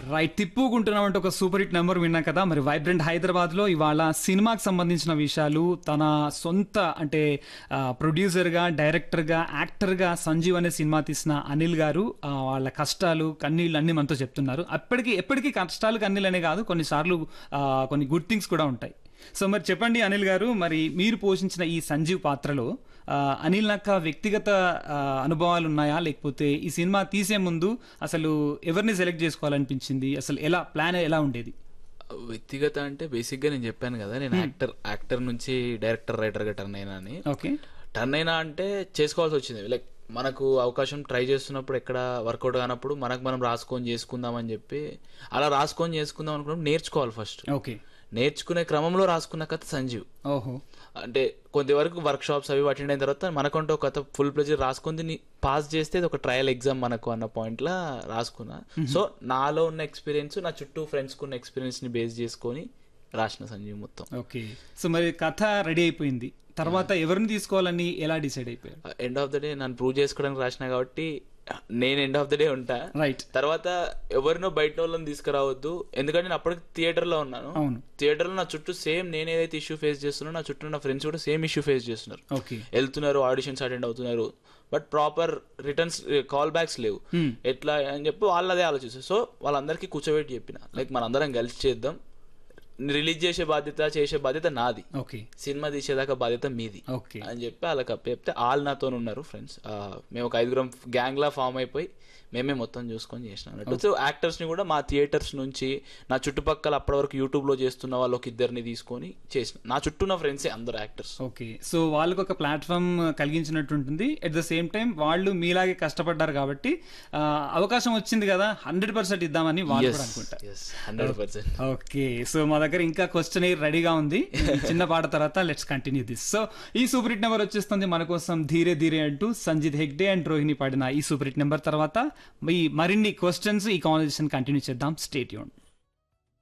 Right తిప్పుకుంటున్నాం అంటే ఒక super hit number విన్నాం కదా మరి వైబ్రెంట్ హైదరాబాద్ లో ఇవాళ సినిమాకి సంబంధించిన విషయాలు తన సొంత అంటే ప్రొడ్యూసర్ గా డైరెక్టర్ గా యాక్టర్ గా సంజీవ్ అనే సినిమా తీసిన అనిల్ గారు ఆ, వాళ్ళ కష్టాలు కన్నీళ్ళు అన్ని మనతో చెప్తున్నారు అప్పటికి ఎప్పటికీ కష్టాలు కన్నీళ్ళు అనే కాదు కొన్నిసార్లు ఆ, కొన్ని గుడ్ థింగ్స్ కూడా ఉంటాయి సో మరి చెప్పండి అనిల్ గారు మరి మీరు పోషించిన ఈ సంజీవ్ పాత్రలో ఆ, అనిల్ నక్క వ్యక్తిగత ఆ, అనుభవాలు ఉన్నాయా లేకపోతే ఈ సినిమా తీసే ముందు అసలు ఎవరిని సెలెక్ట్ చేసుకోవాలనిపించింది అసలు ఎలా ప్లాన్ ఎలా ఉండేది వ్యక్తిగత అంటే బేసిక్ గా నేను చెప్పాను కదా నేను యాక్టర్ యాక్టర్ నుంచి డైరెక్టర్ రైటర్ గా టర్న్ అయినా అని ఓకే టర్న్ అయినా అంటే చేసుకోవాల్సి వచ్చింది లైక్ మనకు అవకాశం ట్రై చేస్తున్నప్పుడు ఎక్కడ వర్కౌట్ కానప్పుడు మనకు మనం రాసుకొని చేసుకుందాం అని చెప్పి అలా రాసుకొని చేసుకుందాం అనుకున్నప్పుడు నేర్చుకోవాలి ఫస్ట్ ఓకే నేర్చుకునే క్రమంలో రాసుకున్న కథ సంజీవ్ ఓహో అంటే కొంతవరకు వర్క్ షాప్స్ అవి అటెండ్ అయిన తర్వాత మనకంటూ ఒక కథ ఫుల్ ప్లేజ్ రాసుకుంది పాస్ చేస్తే ఇది ఒక ట్రయల్ ఎగ్జామ్ మనకు అన్న పాయింట్ లా రాసుకున్నా సో నాలో ఉన్న ఎక్స్పీరియన్స్ నా చుట్టూ ఫ్రెండ్స్ ఉన్న ఎక్స్పీరియన్స్ ని బేస్ చేసుకొని రాసిన సంజీవ్ మొత్తం ఓకే సో మరి కథ రెడీ అయిపోయింది తర్వాత ఎవరిని తీసుకోవాలని ఎలా డిసైడ్ అయిపోయారు ఎండ్ ఆఫ్ ద డే నన్ను ప్రూవ్ చేసుకోవడానికి రాసిన కాబట్టి నేను ఎండ్ ఆఫ్ ద డే ఉంటా రైట్ తర్వాత ఎవరినో బయట వాళ్ళని తీసుకురావద్దు ఎందుకంటే నేను అప్పటికి థియేటర్ లో ఉన్నాను అవును థియేటర్ లో నా చుట్టూ సేమ్ నేను ఏదైతే ఇష్యూ ఫేస్ చేస్తున్నానో నా చుట్టూ నా ఫ్రెండ్స్ కూడా సేమ్ ఇష్యూ ఫేస్ చేస్తున్నారు ఓకే వెళ్తున్నారు ఆడిషన్స్ అటెండ్ అవుతున్నారు but proper returns call backs లేవు Hmm. ఎట్లా అని చెప్పి వాళ్ళు అదే ఆలోచిస్తారు సో వాళ్ళందరికీ కూర్చోబెట్టి చెప్పిన లైక్ మనందరం కలిసి చేద్దాం రిలీజ్ చేసే బాధ్యత చేసే బాధ్యత నాది ఓకే సినిమా తీసేదాకా బాధ్యత మీది ఓకే అని చెప్పి వాళ్ళకి అప్ప చెప్తే వాళ్ళు నాతో ఉన్నారు ఫ్రెండ్స్ మేము ఒక ఐదుగురం గ్యాంగ్ లా ఫామ్ అయిపోయి మేమే మొత్తం చూసుకొని చేసినాం అన్నట్టు సో యాక్టర్స్ ని కూడా మా థియేటర్స్ నుంచి నా చుట్టుపక్కల అప్పటి వరకు యూట్యూబ్ లో చేస్తున్న వాళ్ళు ఒక ఇద్దరిని తీసుకొని చేసిన నా చుట్టూ ఉన్న ఫ్రెండ్సే అందరు యాక్టర్స్ ఓకే సో వాళ్ళకి ఒక ప్లాట్ఫామ్ కలిగించినట్టు ఉంటుంది ఎట్ ద సేమ్ టైం వాళ్ళు మీలాగే కష్టపడ్డారు కాబట్టి ఆ, అవకాశం వచ్చింది కదా హండ్రెడ్ పర్సెంట్ ఇద్దామని వాళ్ళు కూడా అనుకుంటా హండ్రెడ్ పర్సెంట్ ఓకే సో మా దగ్గర ఇంకా క్వశ్చన్ రెడీగా ఉంది చిన్న పాట తర్వాత లెట్స్ కంటిన్యూ దిస్ సో ఈ సూపర్ హిట్ నెంబర్ వచ్చేస్తుంది మన కోసం ధీరే ధీరే అంటూ సంజిత్ హెగ్డే అండ్ రోహిణి పాడిన ఈ సూపర్ హిట్ నెంబర్ తర్వాత ఈ మరిన్ని క్వశ్చన్స్ ఈ కాన్వర్సేషన్ కంటిన్యూ చేద్దాం స్టేట్ యూన్